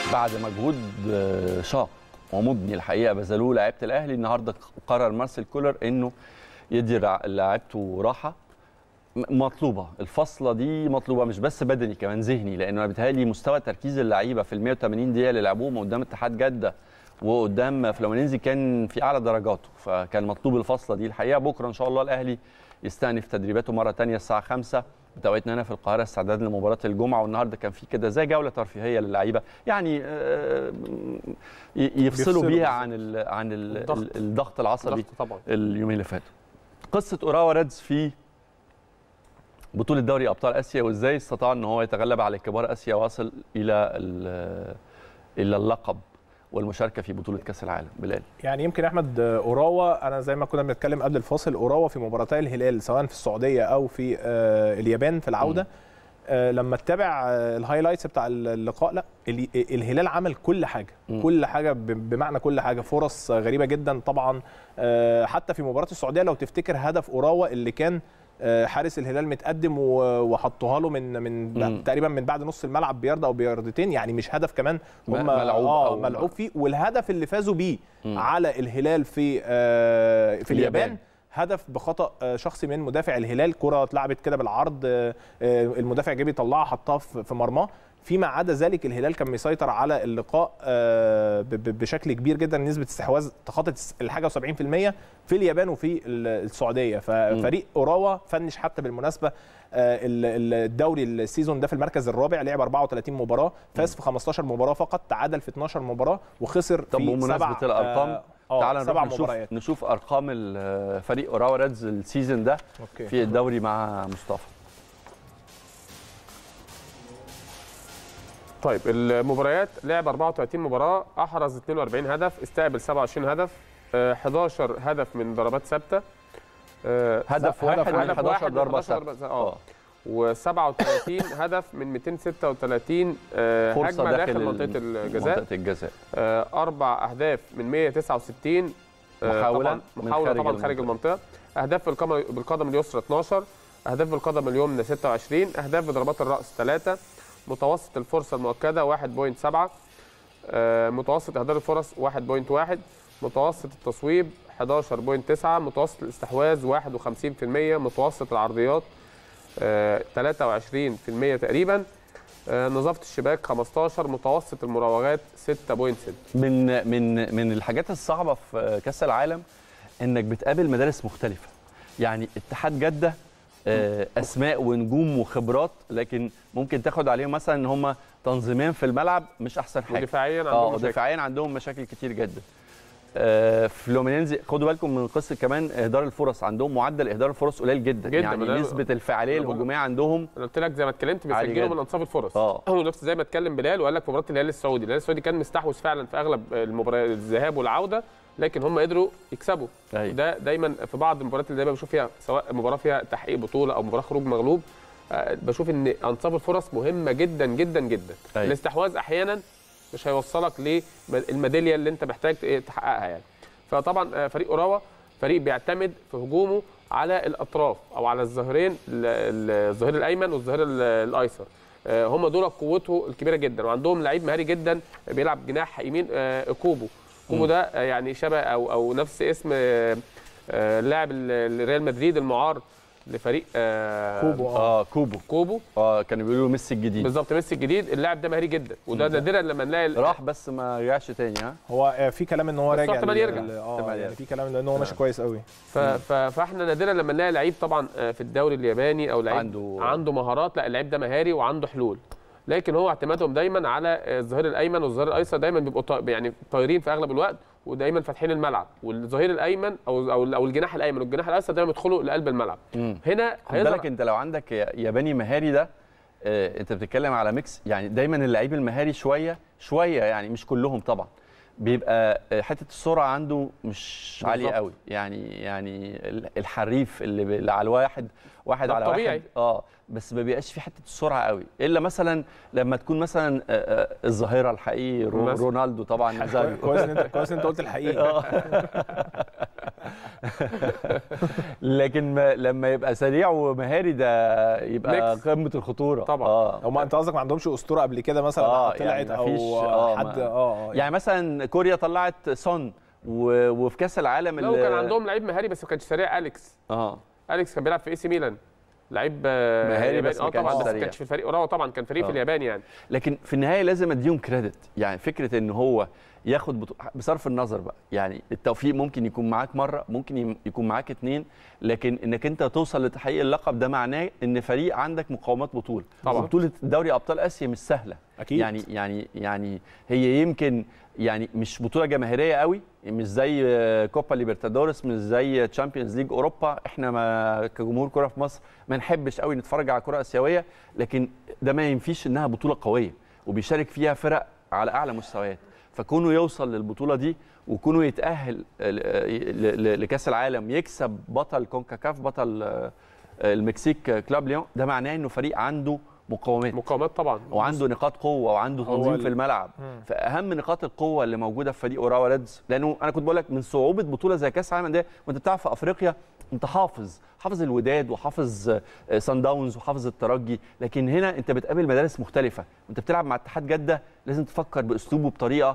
بعد مجهود آه، شاق ومبني الحقيقه بذلوه لعيبه الاهلي النهارده قرر مارسيل كولر انه يدي رع- لعيبته راحه م- مطلوبه الفصله دي مطلوبه مش بس بدني كمان ذهني لانه انا بيتهيألي مستوى تركيز اللعيبه في ال 180 دقيقه اللي لعبوهم قدام اتحاد جده وقدام فلومينينزي كان في اعلى درجاته فكان مطلوب الفصله دي الحقيقه بكره ان شاء الله الاهلي يستأنف تدريباته مره ثانيه الساعه 5 بتوقيتنا هنا في القاهره استعداد لمباراه الجمعه والنهارده كان في كده زي جوله ترفيهيه للعيبه يعني آه، ي- يفصلوا بيفصلوا بيها بالظبط. عن ال عن ال الضغط. الضغط العصبي ضغط طبعا اليومين اللي فاتوا قصه اوراوا ريدز في بطوله دوري ابطال اسيا وازاي استطاع ان هو يتغلب على كبار اسيا واصل الى ال- الى اللقب والمشاركه في بطوله كاس العالم بلال يعني يمكن احمد آه، اوراوا انا زي ما كنا بنتكلم قبل الفاصل اوراوا في مباراتي الهلال سواء في السعوديه او في آه، اليابان في العوده آه، لما تتابع آه، الهايلايتس بتاع اللقاء لا ال- الهلال عمل كل حاجه مم. كل حاجه ب- بمعنى كل حاجه فرص غريبه جدا طبعا آه، حتى في مباراه السعوديه لو تفتكر هدف اوراوا اللي كان آه، حارس الهلال متقدم و- وحطوها له من من مم. تقريبا من بعد نص الملعب بيارده او بياردتين يعني مش هدف كمان م- هم ملعوب اه أو- ملعوب فيه والهدف اللي فازوا بيه مم. على الهلال في آه، في اليابان. اليابان هدف بخطا آه، شخصي من مدافع الهلال كره اتلعبت كده بالعرض آه، آه، المدافع جه بيطلعها حطها في في مرماه فيما عدا ذلك الهلال كان مسيطر على اللقاء آه، ب- ب- بشكل كبير جدا نسبه استحواذ تخطت الحاجه 70% في اليابان وفي ال- السعوديه ففريق اوراوا فنش حتى بالمناسبه آه، ال- ال- الدوري السيزون ده في المركز الرابع لعب 34 مباراه فاز في 15 مباراه فقط تعادل في 12 مباراه وخسر طب في بمناسبة سبع الأرقام، آه، آه، تعال سبع نروح نشوف مباريات نشوف ارقام ال- فريق اوراوا ريدز السيزون ده اوكي في الدوري مع مصطفى طيب المباريات لعب 34 مباراة أحرز 42 هدف استقبل 27 هدف آه، 11 هدف من ضربات ثابتة آه، هدف واحد من 11 واحد من ضربه 11 ثابته ثابتة، اه و37 هدف من 236 آه، فرصه هجمة داخل داخل منطقة ال- الجزاء منطقه الجزاء آه، أربع أهداف من 169 آه، محاولة طبعا من محاولة خارج طبعا خارج المنطقة. المنطقة أهداف بالقدم بالقدم اليسرى 12 أهداف بالقدم اليمنى 26 أهداف بضربات الرأس 3 متوسط الفرصة المؤكدة 1.7 آه، متوسط إهدار الفرص 1.1 متوسط التصويب 11.9 متوسط الاستحواذ 51% متوسط العرضيات آه، 23% تقريبا آه، نظافة الشباك 15 متوسط المراوغات 6.6 من من من الحاجات الصعبه في كاس العالم انك بتقابل مدارس مختلفه يعني اتحاد جده آه، اسماء ونجوم وخبرات لكن ممكن تاخد عليهم مثلا ان هم تنظيميا في الملعب مش احسن حاجه ودفاعيا اه عندهم مشاكل دفاعيا عندهم مشاكل كتير جدا آه، فلومينينزي خدوا بالكم من قصه كمان اهدار الفرص عندهم معدل اهدار الفرص قليل جدا, جداً، يعني ما ده- نسبه الفعاليه أنا بقول- الهجوميه عندهم انا قلت لك زي ما اتكلمت عالي بيسجلوا جدا. من انصاف الفرص اه هو نفس زي ما اتكلم بلال وقال لك في مباراه الهلال السعودي الهلال السعودي كان مستحوذ فعلا في اغلب المباريات الذهاب والعوده لكن هم قدروا يكسبوا أيوة. ده دايما في بعض المباريات اللي دايما بشوف فيها سواء مباراه فيها تحقيق بطوله او مباراه خروج مغلوب آه، بشوف ان انصاف الفرص مهمه جدا جدا جدا أيوة. الاستحواذ احيانا مش هيوصلك للميداليه اللي انت محتاج ت- تحققها يعني فطبعا آه، فريق اوراوا فريق بيعتمد في هجومه على الاطراف او على الظهيرين ال- ال- الظهير الايمن والظهير ال- الايسر آه، هم دول قوته الكبيره جدا وعندهم لعيب مهاري جدا بيلعب جناح يمين آه، كوبو كوبو ده آه، يعني شبه او او نفس اسم آه، آه، اللاعب ال- ريال مدريد المعار لفريق آه، كوبو اه اه كوبو كوبو اه كانوا بيقولوا ميسي الجديد بالظبط ميسي الجديد اللاعب ده مهاري جدا وده نادرا لما نلاقي ال- راح بس ما رجعش تاني ها هو آه، في كلام ان هو بس راجع احتمال لل- يرجع. لل- اه احتمال يعني يرجع. في كلام ان هو ماشي كويس قوي ف... ف... فاحنا نادرا لما نلاقي لعيب طبعا آه، في الدوري الياباني او لعيب عنده- عنده, عنده مهارات لا اللعيب ده مهاري وعنده حلول لكن هو اعتمادهم دايما على آه، الظهير الايمن والظهير الايسر دايما بيبقوا طا- يعني طايرين في اغلب الوقت ودايما فاتحين الملعب والظهير الايمن او او او الجناح الايمن والجناح الايسر دايما بيدخلوا لقلب الملعب مم. هنا خد بالك هيظهر انت لو عندك ياباني مهاري ده آه، انت بتتكلم على ميكس يعني دايما اللعيب المهاري شويه شويه يعني مش كلهم طبعا بيبقى آه، حته السرعه عنده مش عاليه بالظبط. قوي يعني يعني ال- الحريف اللي, ب- اللي على الواحد واحد ده على الطبيعي. واحد اه بس ما بيبقاش في حته السرعه قوي الا مثلا لما تكون مثلا آه، آه، الظاهره الحقيقي رو- مثلا. رونالدو طبعا نازاريو كويس ان انت كويس ان انت قلت الحقيقه آه. لكن ما لما يبقى سريع ومهاري ده يبقى ميكس. قمه الخطوره طبعاً. اه هم انت قصدك ما عندهمش اسطوره قبل كده مثلا آه، طلعت يعني او مفيش- آه، حد ما- اه اه يعني مثلا كوريا طلعت سون و- وفي كاس العالم لو كان عندهم لعيب مهاري بس ما كانش سريع اليكس اه اليكس كان بيلعب في اي سي ميلان لعيب آه، مهاري ياباني. بس ما اه طبعا كانش بس ما سريع. كانش في الفريق اوراوا طبعا كان فريق في آه. اليابان يعني لكن في النهايه لازم اديهم كريدت يعني فكره ان هو ياخد بطو... بصرف النظر بقى يعني التوفيق ممكن يكون معاك مره ممكن يم- يكون معاك اتنين لكن انك انت توصل لتحقيق اللقب ده معناه ان فريق عندك مقاومات بطوله طبعاً. بطوله دوري ابطال اسيا مش سهله اكيد يعني يعني يعني هي يمكن يعني مش بطوله جماهيريه قوي مش زي آه، كوبا ليبرتادورس مش زي تشامبيونز ليج اوروبا احنا ما كجمهور كره في مصر ما نحبش قوي نتفرج على كره اسيويه لكن ده ما ينفيش انها بطوله قويه وبيشارك فيها فرق على اعلى مستويات فكونه يوصل للبطوله دي وكونه يتاهل آه، ل- ل- لكاس العالم يكسب بطل كونكاكاف بطل آه، المكسيك آه، كلاب ليون ده معناه انه فريق عنده مقاومات مقاومات طبعا وعنده نقاط قوه وعنده هو تنظيم ال- في الملعب مم. فاهم نقاط القوه اللي موجوده في فريق اوراوا ريدز لانه انا كنت بقول لك من صعوبه بطوله زي كاس العالم ده وانت بتلعب في افريقيا انت حافظ حافظ الوداد وحافظ آه، سان داونز وحافظ الترجي لكن هنا انت بتقابل مدارس مختلفه انت بتلعب مع اتحاد جده لازم تفكر باسلوبه بطريقه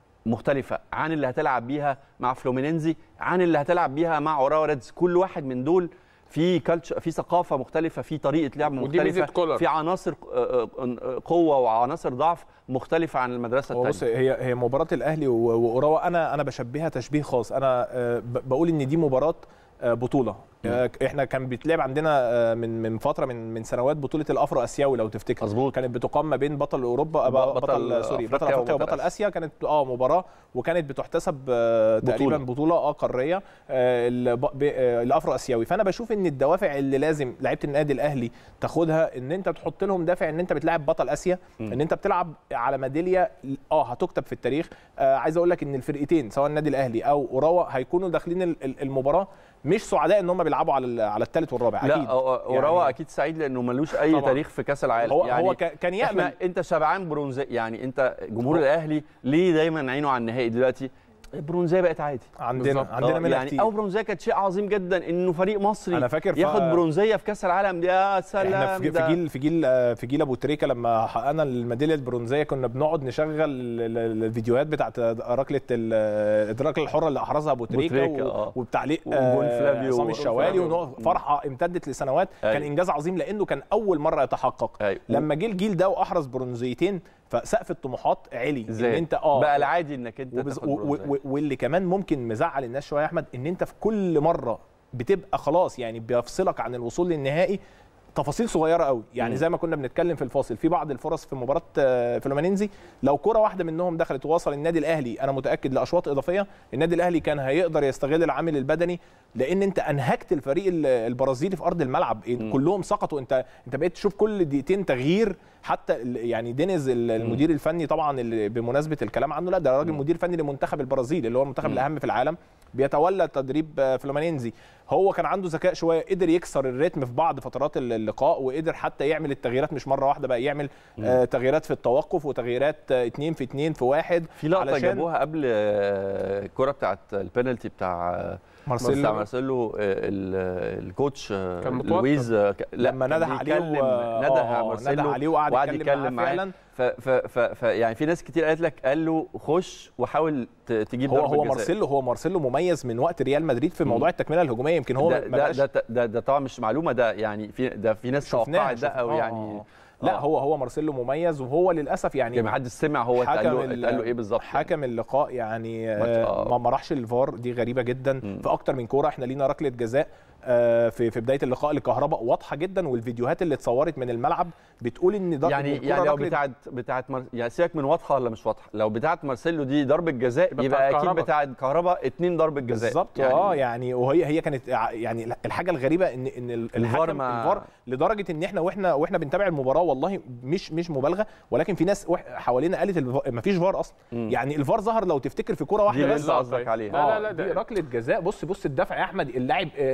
مختلفه عن اللي هتلعب بيها مع فلومينينزي عن اللي هتلعب بيها مع اوراوا ريدز كل واحد من دول في كالتشر في ثقافه مختلفه في طريقه لعب ودي ميزة مختلفه كولر. في عناصر آه، آه، قوه وعناصر ضعف مختلفه عن المدرسه هو بص الثانيه هي هي مباراه الاهلي و- واوراوا انا انا بشبهها تشبيه خاص انا آه، ب- بقول ان دي مباراه آه، بطوله آه، احنا كان بيتلعب عندنا آه، من من فتره من من سنوات بطوله الافرو اسيوي لو تفتكر مظبوط. كانت بتقام ما بين بطل اوروبا ب- بطل, بطل سوري بطل أفريقيا افريقيا وبطل وبطل آسيا. اسيا كانت اه مباراه وكانت بتحتسب آه، بطولة. تقريبا بطوله اه قاريه آه، الب- ب- آه، الافرو اسيوي فانا بشوف ان الدوافع اللي لازم لعيبه النادي الاهلي تاخدها ان انت تحط لهم دافع ان انت بتلاعب بطل اسيا ان انت بتلعب على ميداليه اه هتكتب في التاريخ آه عايز اقول لك ان الفرقتين سواء النادي الاهلي او اوراوا هيكونوا داخلين ال- ال- المباراه مش سعداء ان هم بيلعبوا على ال- على الثالث والرابع لا اكيد أو- اوراوا يعني اكيد سعيد لانه ملوش اي طبعاً. تاريخ في كاس العالم هو يعني هو كا- كان يامل احنا انت شبعان برونزيه يعني انت جمهور هو- الاهلي ليه دايما عينه على النهائي دلوقتي البرونزيه بقت عادي عندنا بالظبط. عندنا آه، منها يعني كتير او برونزيه كانت شيء عظيم جدا انه فريق مصري أنا فاكر ف- ياخد برونزيه في كاس العالم دي يا سلام احنا في ده في جيل في جيل آه، في جيل ابو تريكه لما حققنا الميداليه البرونزيه كنا بنقعد نشغل ال- ال- الفيديوهات بتاعت ركله ال- الركله الحره اللي احرزها ابو تريكه تريكة، و- آه. وبتعليق وجون آه، فلافيو. عصام جون الشوالي فلافيو. ونقعد- فرحه امتدت لسنوات كان أيوة. انجاز عظيم لانه كان اول مره يتحقق أيوة. لما جه الجيل ده واحرز برونزيتين فسقف الطموحات عالي ان ازاي انت اه بقى العادي انك انت وبز... تاخد و... برونزية. و... واللي كمان ممكن مزعل الناس شويه يا احمد ان انت في كل مره بتبقى خلاص يعني بيفصلك عن الوصول للنهائي تفاصيل صغيره قوي يعني مم. زي ما كنا بنتكلم في الفاصل في بعض الفرص في مباراه آه، فلومينينزي لو كره واحده منهم دخلت ووصل النادي الاهلي انا متاكد لاشواط اضافيه النادي الاهلي كان هيقدر يستغل العامل البدني لان انت انهكت الفريق ال- البرازيلي في ارض الملعب مم. كلهم سقطوا انت انت بقيت تشوف كل دقيقتين تغيير حتى ال- يعني دينيز ال- المدير الفني طبعا اللي بمناسبه الكلام عنه لا ده راجل مم. مدير فني لمنتخب البرازيل اللي هو المنتخب مم. الاهم في العالم بيتولى تدريب آه، فلومينينزي هو كان عنده ذكاء شويه قدر يكسر الريتم في بعض فترات ال- اللقاء وقدر حتى يعمل التغييرات مش مره واحده بقى يعمل آه تغييرات في التوقف وتغييرات آه اتنين في اتنين في واحد في لقطه علشان جابوها قبل آه، الكره بتاعت البنالتي بتاع آه، بتاع مارسيلو مارسيلو آه، ال- الكوتش آه، كان متوتر. لويز آه، ك- لا لما كان نده عليه بيكلم- و- نده آه، آه، مارسيلو نده عليه وقعد وقعد يتكلم يتكلم معاه معاه فعلا ف ف ف ف يعني في ناس كتير قالت لك قال له خش وحاول ت- تجيب هو ضربة هو جزاء. مارسيلو هو مارسيلو مميز من وقت ريال مدريد في موضوع التكمله الهجوميه يمكن هو ده ما ده, بقاش ده, ده, ده طبعا مش معلومه ده يعني في ده في ناس شفناها توقعت ده شفنا- او آه، يعني آه. لا آه. هو هو مارسيلو مميز وهو للاسف يعني يعني محدش سمع هو اتقال حكم له ال- اتقال له ايه بالظبط حكم اللقاء يعني ماتش- آه، آه. ما ما راحش الفار دي غريبه جدا مم. في اكتر من كوره احنا لينا ركله جزاء آه، في في بدايه اللقاء لكهرباء واضحه جدا والفيديوهات اللي اتصورت من الملعب بتقول ان ده يعني إن الكرة يعني لو ركلة- بتاعت بتاعت مر... يعني سيبك من واضحه ولا مش واضحه لو بتاعت مارسيلو دي ضربه جزاء يبقى يبقى بتاعت اكيد كهربا. بتاعت كهرباء اتنين ضربه جزاء بالظبط اه يعني وهي هي كانت ع- يعني الحاجه الغريبه ان ان ال- الفار الحكم ما- الفار لدرجه ان احنا واحنا واحنا بنتابع المباراه والله مش مش مبالغه ولكن في ناس وح- حوالينا قالت ما فيش فار اصلا مم. يعني الفار ظهر لو تفتكر في كوره دي واحده اللي بس انت قصدك عليها لا، لا، آه، لا، دي ده- ركله جزاء بص بص الدفع يا احمد اللاعب آه، ارياس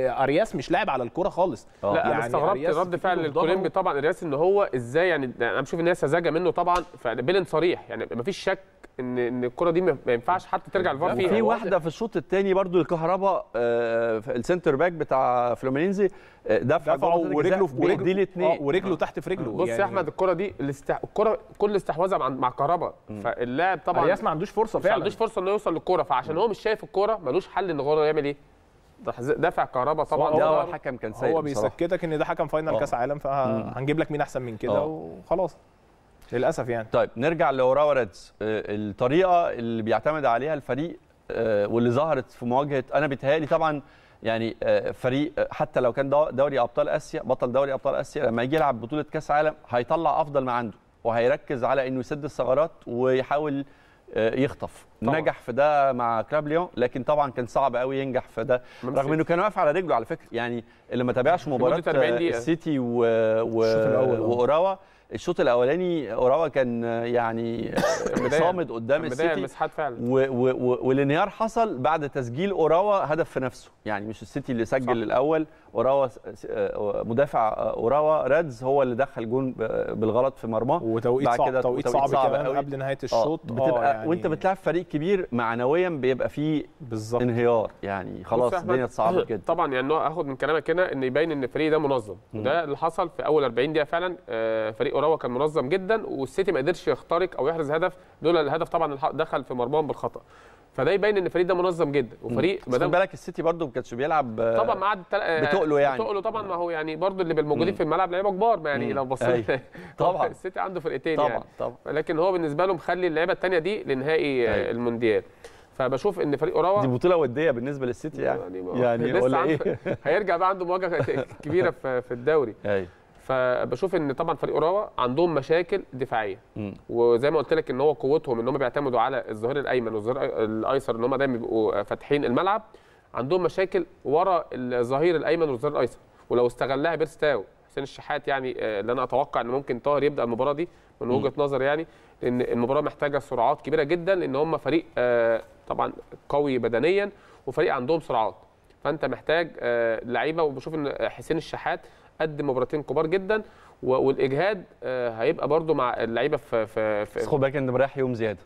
ارياس مش لاعب على الكوره خالص آه. لا انا يعني استغربت أرياس رد في فعل إيده في ظهره. الكولومبي طبعا ارياس ان هو ازاي يعني انا بشوف ان هي سذاجه منه طبعا فبيلن صريح يعني مفيش شك ان ان الكره دي ما ما ينفعش حتى ترجع الفار وفي فيها واحده في الشوط الثاني برضو الكهرباء آه، في السنتر باك بتاع فلومينينزي آه، دفع دفعه جوه منطقة ورجله الجزاء في بإيديه ورجله الاثنين آه ورجله تحت في رجله بص يا احمد الكره دي الاستح... الكره كل استحواذها مع مع كهربا فاللاعب طبعا ارياس ما عندوش فرصه مش فعلا عندوش فرصه انه يوصل للكوره فعشان هو مش شايف الكوره ملوش حل ان هو يعمل ايه راح ز- دافع كهربا طبعا هو- ده هو ظهره. الحكم كان سيء هو بصراحة. بيسكتك ان ده حكم فاينل آه. كاس عالم فهنجيب لك مين احسن من كده آه. وخلاص للاسف يعني طيب نرجع لاوراوا ريدز آه، الطريقه اللي بيعتمد عليها الفريق آه، واللي ظهرت في مواجهه انا بيتهيألي طبعا يعني آه، فريق آه، حتى لو كان دو- دوري ابطال اسيا بطل دوري ابطال اسيا لما يجي يلعب بطوله كاس عالم هيطلع افضل ما عنده وهيركز على انه يسد الثغرات ويحاول آه، يخطف طبعاً. نجح في ده مع كلاب ليون لكن طبعا كان صعب قوي ينجح في ده من رغم انه كان واقف على رجله على فكره يعني اللي ما تابعش مباراه لمدة 40 آه، دقيقة. السيتي و... و... الشوط الأول، آه. واوراوا الشوط الاولاني اوراوا كان آه، يعني بداية- صامد قدام بدايه السيتي المساحات فعلا و و و والانهيار حصل بعد تسجيل اوراوا هدف في نفسه يعني مش السيتي اللي سجل صح. الاول اوراوا س- س- آه، مدافع آه، اوراوا رادز هو اللي دخل جون ب- بالغلط في مرماه وتوقيت بعد صعب كده توقيت توقيت صعب, صعب كمان قوي. قبل نهايه آه، الشوط بتبقى يعني وانت بتلعب فريق كبير معنويا بيبقى فيه بالظبط انهيار يعني خلاص بص يا أحمد، الدنيا اتصعبت جدا طبعا يعني هو هاخد من كلامك هنا ان يبين ان الفريق ده منظم وده اللي حصل في اول 40 دقيقه فعلا آه، فريق اوراوا كان منظم جدا والسيتي ما قدرش يخترق او يحرز هدف لولا الهدف طبعا اللي دخل في مرماهم بالخطا فده يبين ان الفريق ده منظم جدا وفريق بس خد بالك السيتي برضه ما كانش بيلعب آه، طبعا ما عاد تل... بتقله يعني. بتقله طبعا ما هو يعني برضو اللي موجودين في الملعب لعيبه كبار ما يعني مم. لو بصينا أيوة. طبعا. السيتي عنده فرقتين طبعا يعني طبعا لكن هو بالنسبه له مخلي اللعيبه الثانيه دي لنهائي آه، أيوة. المونديال فبشوف ان فريق اوراوا دي بطوله وديه بالنسبه للسيتي يعني ما- يعني لسه ولا عنده- ايه هيرجع بقى عنده مواجهه كبيره في في الدوري ايوه فبشوف ان طبعا فريق اوراوا عندهم مشاكل دفاعيه مم. وزي ما قلت لك ان هو قوتهم ان هم بيعتمدوا على الظهير الايمن والظهير الايسر ان هم دايما بيبقوا فاتحين الملعب عندهم مشاكل ورا الظهير الايمن والظهير الايسر ولو استغلها بيرستاو حسين الشحات يعني آه، اللي انا اتوقع ان ممكن طاهر يبدا المباراه دي من وجهه نظري يعني لان المباراه محتاجه سرعات كبيره جدا لان هم فريق آه، طبعا قوي بدنيا وفريق عندهم سرعات فانت محتاج آه، لعيبه وبشوف ان حسين الشحات قدم مباراتين كبار جدا و- والاجهاد آه، هيبقى برده مع اللعيبه في في, بس في خد بالك ان مريح يوم زياده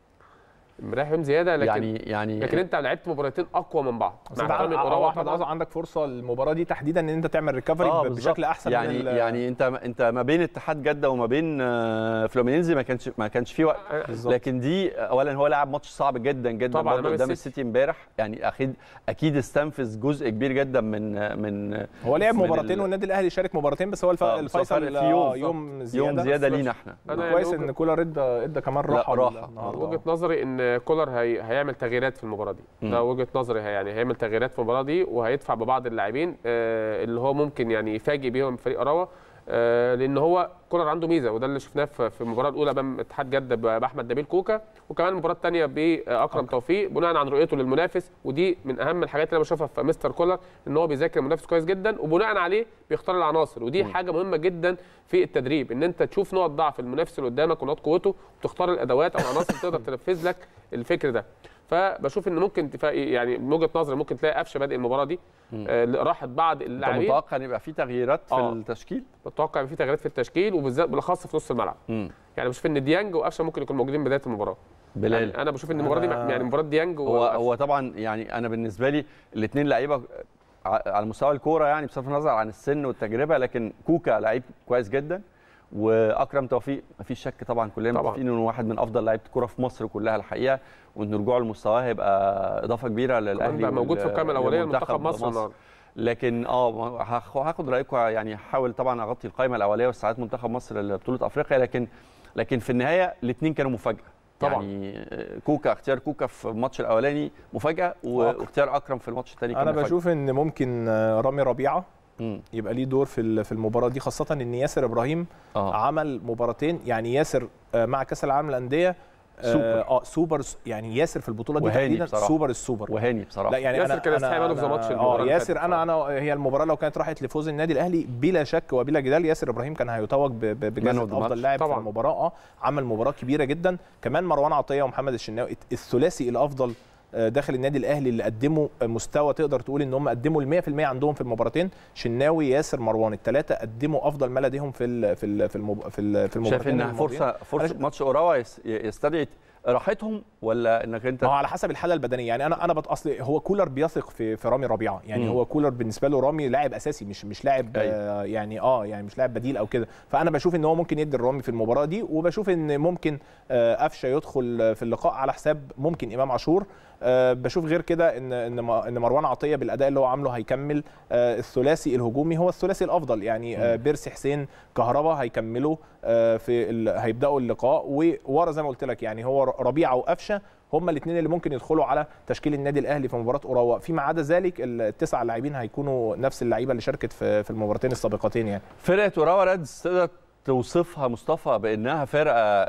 مريح يوم زياده لكن يعني يعني لكن انت لعبت مباراتين اقوى من بعض بس مع انت احترامي عندك لأوراوا احمد طبعاً. عايز عندك فرصه المباراه دي تحديدا ان انت تعمل ريكفري آه، ب- بالظبط. بشكل احسن يعني من ال- يعني انت انت ما بين اتحاد جده وما بين آه، فلومينينزي ما كانش ما كانش في وقت بالظبط. لكن دي اولا هو لعب ماتش صعب جدا جدا طبعاً برضه أمام قدام السيتي. السيتي امبارح يعني اكيد اكيد استنفذ جزء كبير جدا من من هو لعب من مباراتين ال- والنادي الاهلي شارك مباراتين بس هو الف... آه، بس هو الفيصل فرق في يوم. آه، يوم زياده يوم زياده بس- لينا احنا أنا يعني كويس وجهة- ان كولر ادى ادى كمان لا، راحه راحة. النهارده وجهه نظري ان كولر هي... هيعمل تغييرات في المباراه دي مم. ده وجهه نظري هي يعني هيعمل تغييرات في المباراه دي وهيدفع ببعض اللاعبين آه، اللي هو ممكن يعني يفاجئ بيهم فريق اراوا آه، لان هو كولر عنده ميزه وده اللي شفناه في في المباراه الاولى امام اتحاد جده ب- باحمد نبيل كوكا وكمان المباراه الثانيه باكرم توفيق بناء عن رؤيته للمنافس ودي من اهم الحاجات اللي انا بشوفها في مستر كولر ان هو بيذاكر المنافس كويس جدا وبناء عليه بيختار العناصر ودي حاجه مهمه جدا في التدريب ان انت تشوف نقط ضعف المنافس اللي قدامك ونقط قوته وتختار الادوات او العناصر اللي تقدر تنفذ لك الفكر ده فبشوف ان ممكن تفا... يعني من وجهه نظري ممكن تلاقي قفشه بادئ المباراه دي آه راحت بعض انت اللاعبين متوقع ان يبقى في تغييرات في آه. التشكيل بتوقع ان في تغييرات في التشكيل وبالذات بالاخص في نص الملعب مم. يعني بشوف ان ديانج وقفشه ممكن يكونوا موجودين بدايه المباراه بلال يعني انا بشوف ان المباراه دي أنا- يعني مباراه ديانج هو وقفشة. هو طبعا يعني انا بالنسبه لي الاثنين لعيبه ع- على مستوى الكوره يعني بصرف النظر عن السن والتجربه لكن كوكا لعيب كويس جدا واكرم توفيق مفيش شك طبعا كلنا طبعاً. متفقين انه واحد من افضل لعيبه الكوره في مصر كلها الحقيقه وان رجوعه لمستواه هيبقى اضافه كبيره كمان للاهلي بقى موجود في وال- القائمه الاوليه لمنتخب لمنتخب مصر النهارده لكن اه هاخ- هاخد رايكم يعني هحاول طبعا اغطي القائمه الاوليه واستعداد منتخب مصر لبطوله افريقيا لكن لكن في النهايه الاثنين كانوا مفاجاه طبعاً. يعني آه، كوكا اختيار كوكا في الماتش الاولاني مفاجاه واختيار اكرم في الماتش الثاني كان انا مفاجأة. بشوف ان ممكن آه، رامي ربيعه مم. يبقى ليه دور في ال- في المباراه دي خاصه ان ياسر ابراهيم اه عمل مباراتين يعني ياسر آه، مع كاس العالم للانديه آه، سوبر. اه سوبر س- يعني ياسر في البطوله دي وهاني تحديدا بصراحة. سوبر السوبر وهاني بصراحه لا يعني ياسر انا كان يستحق انا man of the match أنا- المباراة اه اللي ياسر فاتت انا انا هي المباراه لو كانت راحت لفوز النادي الاهلي بلا شك وبلا جدال ياسر ابراهيم كان هيتوج ب- ب- Man of the بجائزه match. افضل لاعب في طبعاً. المباراه اه عمل مباراه كبيره جدا كمان مروان عطيه ومحمد الشناوي الثلاثي الافضل آه، داخل النادي الاهلي اللي قدموا مستوى تقدر تقول ان هم قدموا ال 100% عندهم في المباراتين شناوي ياسر مروان الثلاثه قدموا افضل ما لديهم في ال في ال في المب... في ال- في المباراتين شايف انها الماضيين. فرصه فرصه أنا- ماتش اوراوا يس- يستدعي راحتهم ولا انك انت ما هو على حسب الحاله البدنيه يعني انا انا بت- اصل هو كولر بيثق في في رامي ربيعه يعني مم. هو كولر بالنسبه له رامي لاعب اساسي مش مش لاعب أيوة. آه يعني اه يعني مش لاعب بديل او كده فانا بشوف ان هو ممكن يدي الرامي في المباراه دي وبشوف ان ممكن آه قفشه يدخل في اللقاء على حساب ممكن امام عاشور آه بشوف غير كده ان ان م- ان مروان عطيه بالاداء اللي هو عامله هيكمل آه الثلاثي الهجومي هو الثلاثي الافضل يعني آه بيرسي حسين كهربا هيكملوا آه في ال... هيبداوا اللقاء وورا زي ما قلت لك يعني هو ر- ربيعه وقفشه هم الاثنين اللي ممكن يدخلوا على تشكيل النادي الاهلي في مباراه اوراوا فيما عدا ذلك التسع لاعبين هيكونوا نفس اللعيبه اللي شاركت في في المباراتين السابقتين يعني فرقه اوراوا ريدز تقدر توصفها مصطفى بانها فرقه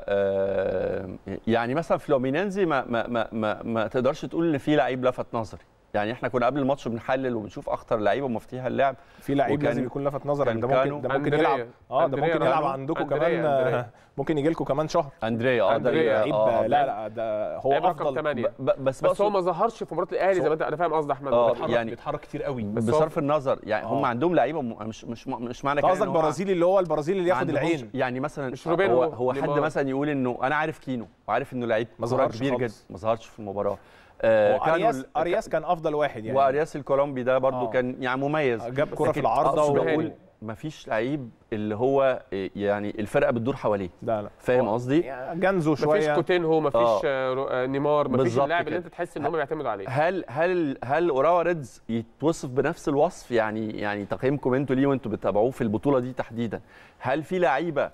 آه، يعني مثلا فلومينينزي ما ما ما ما, ما تقدرش تقول ان في لعيب لفت نظري يعني احنا كنا قبل الماتش بنحلل وبنشوف اخطر لعيبه ومفتيها اللعب في لعيب وكان- لازم يكون لفت نظرك كان ده كانو- ممكن ده ممكن أندريا. يلعب اه ده أندريا ممكن يلعب كانو. عندكم أندريا- كمان آه، أندريا. ممكن يجي لكم كمان شهر اندريا اه ده أندريا، اللي- لعيب آه، لا لا ده هو لعيب رقم افضل 8 ب- ب- بس بس هو بقصد- ما ظهرش في مباراه الاهلي زي ما انت انا فاهم قصدي احمد آه، بيتحرك يعني- بيتحرك كتير قوي بس هو- بصرف النظر يعني هم آه. عندهم لعيبه م- مش مش مش معنى أنت كده قصدك إن هو برازيلي اللي هو البرازيلي اللي ما ياخد عندهمش- العين يعني مثلا مش روبينو، هو, هو حد نيمار. مثلا يقول انه انا عارف كينو وعارف انه لعيب ما كورة ظهرش كبير جدا خالص. ما ظهرش في المباراه آه هو كانوا ارياس ال- ارياس كان افضل واحد يعني وارياس الكولومبي ده برضو آه. كان يعني مميز جاب كرة في لكن العارضة أقصد و- بقول مفيش لعيب اللي هو يعني الفرقه بتدور حواليه لا لا فاهم هو- قصدي يعني جنزو مفيش شويه كوتينهو مفيش آه. آه، رو- آه، نيمار مفيش بالظبط اللاعب اللي كده. انت تحس ان هم بيعتمدوا عليه هل هل هل اوراوا ريدز يتوصف بنفس الوصف يعني يعني تقييمكم انتوا ليه وانتوا بتتابعوه في البطوله دي تحديدا هل في لعيبه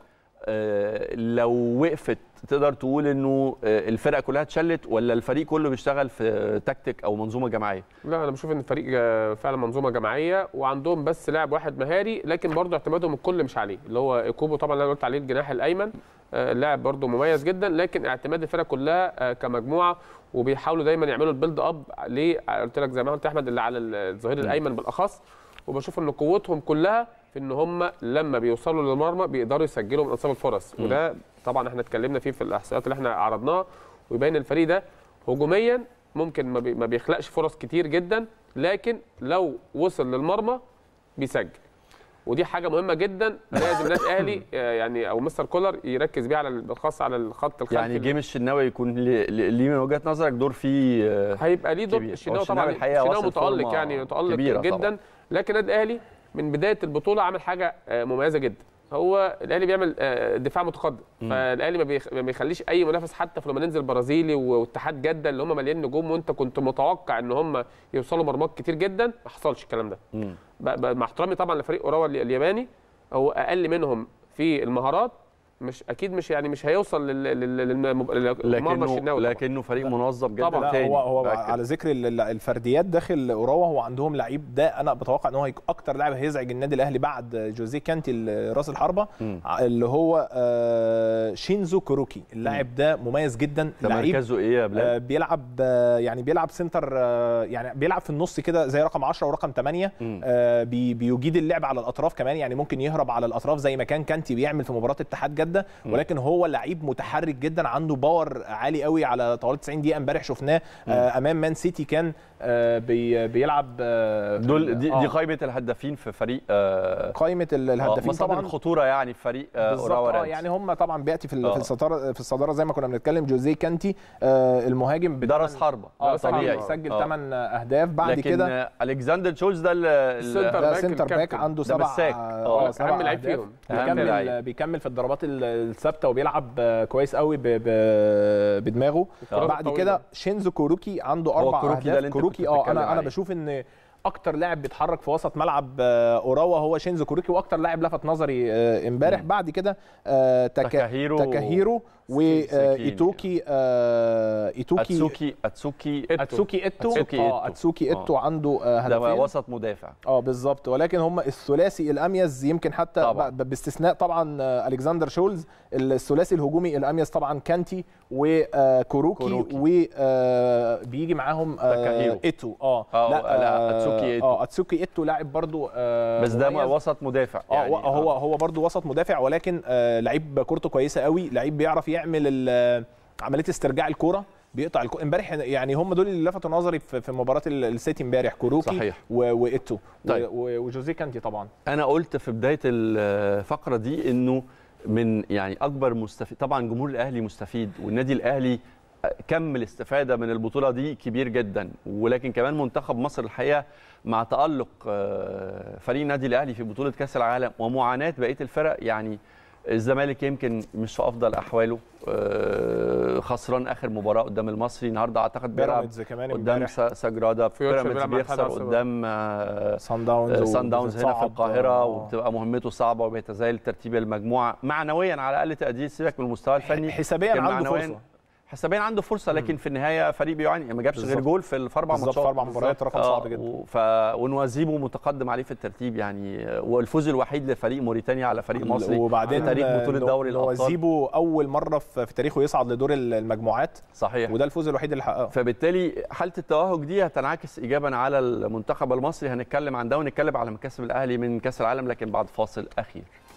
آه، لو وقفت تقدر تقول انه آه، الفرقه كلها اتشلت ولا الفريق كله بيشتغل في تكتيك او منظومه جماعيه لا انا بشوف ان الفريق آه، فعلا منظومه جماعيه وعندهم بس لاعب واحد مهاري لكن برضه اعتمادهم الكل مش عليه اللي هو كوبو طبعا اللي انا قلت عليه الجناح الايمن آه، اللاعب برضه مميز جدا لكن اعتماد الفرقه كلها آه، كمجموعه وبيحاولوا دايما يعملوا البيلد اب ليه قلت لك زي ما قلت احمد اللي على الظهير الايمن بالاخص وبشوف ان قوتهم كلها في ان هم لما بيوصلوا للمرمى بيقدروا يسجلوا من انصاف الفرص مم. وده طبعا احنا اتكلمنا فيه في الاحصائيات اللي احنا عرضناها ويبين الفريق ده هجوميا ممكن ما بي- ما بيخلقش فرص كتير جدا لكن لو وصل للمرمى بيسجل ودي حاجه مهمه جدا لازم النادي الاهلي آه، يعني او مستر كولر يركز بيها على بالخاص على الخط الخلفي يعني جيم الشناوي يكون ليه ليه من وجهه نظرك دور فيه آه، هيبقى ليه دور كبير. الشناوي هو الشناوي طبعا الحقيقة الشناوي واصل متالق فورمة يعني متالق كبيرة جدا طبعاً. لكن النادي الاهلي من بدايه البطوله عمل حاجه آه، مميزه جدا هو الاهلي بيعمل آه، دفاع متقدم فالاهلي ما بيخ- ما بيخليش اي منافس حتى في لما ننزل برازيلي واتحاد جده اللي هم مليان نجوم وانت كنت متوقع ان هم يوصلوا مرمات كتير جدا ما حصلش الكلام ده مم. ب- ب- مع احترامي طبعا لفريق اوراوا ال- الياباني هو اقل منهم في المهارات مش اكيد مش يعني مش هيوصل لل- لل- للم- للمرمى لكنه الشناوي طبعاً. لكنه فريق منظم جدا طبعاً. لا تاني هو هو بأكد. على ذكر ال- ال- الفرديات داخل اوراوا هو عندهم لعيب ده انا بتوقع ان هو هيك- اكتر لاعب هيزعج النادي الاهلي بعد جوزيه كانتي ال- راس الحربه مم. اللي هو آه، شينزو كوروكي اللاعب ده مميز جدا ده لعيب مركزه ايه يا بلال؟ آه، بيلعب آه، يعني بيلعب سنتر آه، يعني بيلعب في النص كده زي رقم 10 ورقم 8 مم. آه، بي- بيجيد اللعب على الاطراف كمان يعني ممكن يهرب على الاطراف زي ما كان كانتي بيعمل في مباراه اتحاد جده ولكن هو لعيب متحرك جدا عنده باور عالي قوي على طوال 90 دقيقه امبارح شفناه آه، امام مان سيتي كان آه، بي- بيلعب آه، في دول ال- دي, آه، دي قائمه الهدافين في فريق آه قائمه ال- آه، الهدافين مصادر طبعا الخطوره يعني في فريق آه بالظبط اوراوا اه ريدز. يعني هم طبعا بياتي في ال- آه. في الصداره في الصداره زي ما كنا بنتكلم جوزيه كانتي آه، المهاجم ده راس حربه اه ده طبيعي طبيعي سجل آه. 8 اهداف بعد لكن كده آه، الكسندر تشولز ده ال- ال- السنتر ده باك سنتر باك الكابتن. عنده ده سبع مساك. اه آه. سبع أهم لعيب أهداف. فيهم. أهم بيكمل لعيب. بيكمل في الضربات ال- الثابته وبيلعب آه، كويس قوي ب- ب- بدماغه الكرات بعد الطويلة. كده شينزو كوروكي عنده هو اربع كوروكي ده اهداف اللي أنت كوروكي كنت اه بتتكلم انا انا عليه. بشوف ان اكتر لاعب بيتحرك في وسط ملعب آه، اوراوا هو شينزو كوروكي واكتر لاعب لفت نظري آه، امبارح مم. بعد كده آه، تاكا تاكاهيرو تاكاهيرو سكين. وايتوكي ايتوكي اتسوكي اتسوكي إتو. اتسوكي اتو أتسوكي اه إيتو. اتسوكي اتو عنده آه، ده هدفين وسط مدافع اه بالظبط ولكن هم الثلاثي الاميز يمكن حتى طبعاً. ب- باستثناء طبعا آه، الكسندر شولز الثلاثي الهجومي الاميز طبعا كانتي وكوروكي كوروكي. وبيجي معاهم آه، تاكاهيرو. ايتو اه آه، لا، أتسوكي إيتو. اه اتسوكي ايتو لاعب برضو آه، بس ده مميز. وسط مدافع اه يعني يعني هو هو برضو وسط مدافع ولكن آه لعيب كورته كويسه قوي لعيب بيعرف يعمل ال- عمليه استرجاع الكوره بيقطع الكو... امبارح يعني هم دول اللي لفتوا نظري في في مباراه ال- السيتي امبارح كوروكي صحيح. و... وايتو طيب. و... و... وجوزيه كانتي طبعا انا قلت في بدايه الفقره دي انه من يعني اكبر مستفيد طبعا جمهور الاهلي مستفيد والنادي الاهلي كم الاستفاده من البطوله دي كبير جدا ولكن كمان منتخب مصر الحقيقه مع تالق آه، فريق النادي الاهلي في بطوله كاس العالم ومعاناه بقيه الفرق يعني الزمالك يمكن مش في افضل احواله آه، خسران اخر مباراه قدام المصري النهارده اعتقد بيلعب بيراميدز كمان قدام امبارح سا- ساجرادا فيوتشر بيراميدز بيلعب مع بيخسر الاتحاد العاصمة. قدام آه، سان داونز سان داونز هنا في وبتصعد، القاهره آه. وبتبقى مهمته صعبه وبيتزايل ترتيب المجموعه معنويا على الاقل تقدير سيبك من المستوى الفني حسابيا لكن عنده معنوياً- فرصه حسابيا عنده فرصه لكن في النهايه فريق بيعاني ما جابش غير بالظبط. جول في في اربع بالظبط، ماتشات في أربع مباريات، رقم آه، صعب جدا. و- ف ونوازيبو متقدم عليه في الترتيب يعني آه، والفوز الوحيد لفريق موريتانيا على فريق مصري وبعدين في تاريخ بطوله نو- دوري الابطال نوازيبو اول مره في في تاريخه يصعد لدور المجموعات صحيح وده الفوز الوحيد اللي حققه فبالتالي حاله التوهج دي هتنعكس ايجابا على المنتخب المصري هنتكلم عن ده ونتكلم على مكاسب الاهلي من كاس العالم لكن بعد فاصل اخير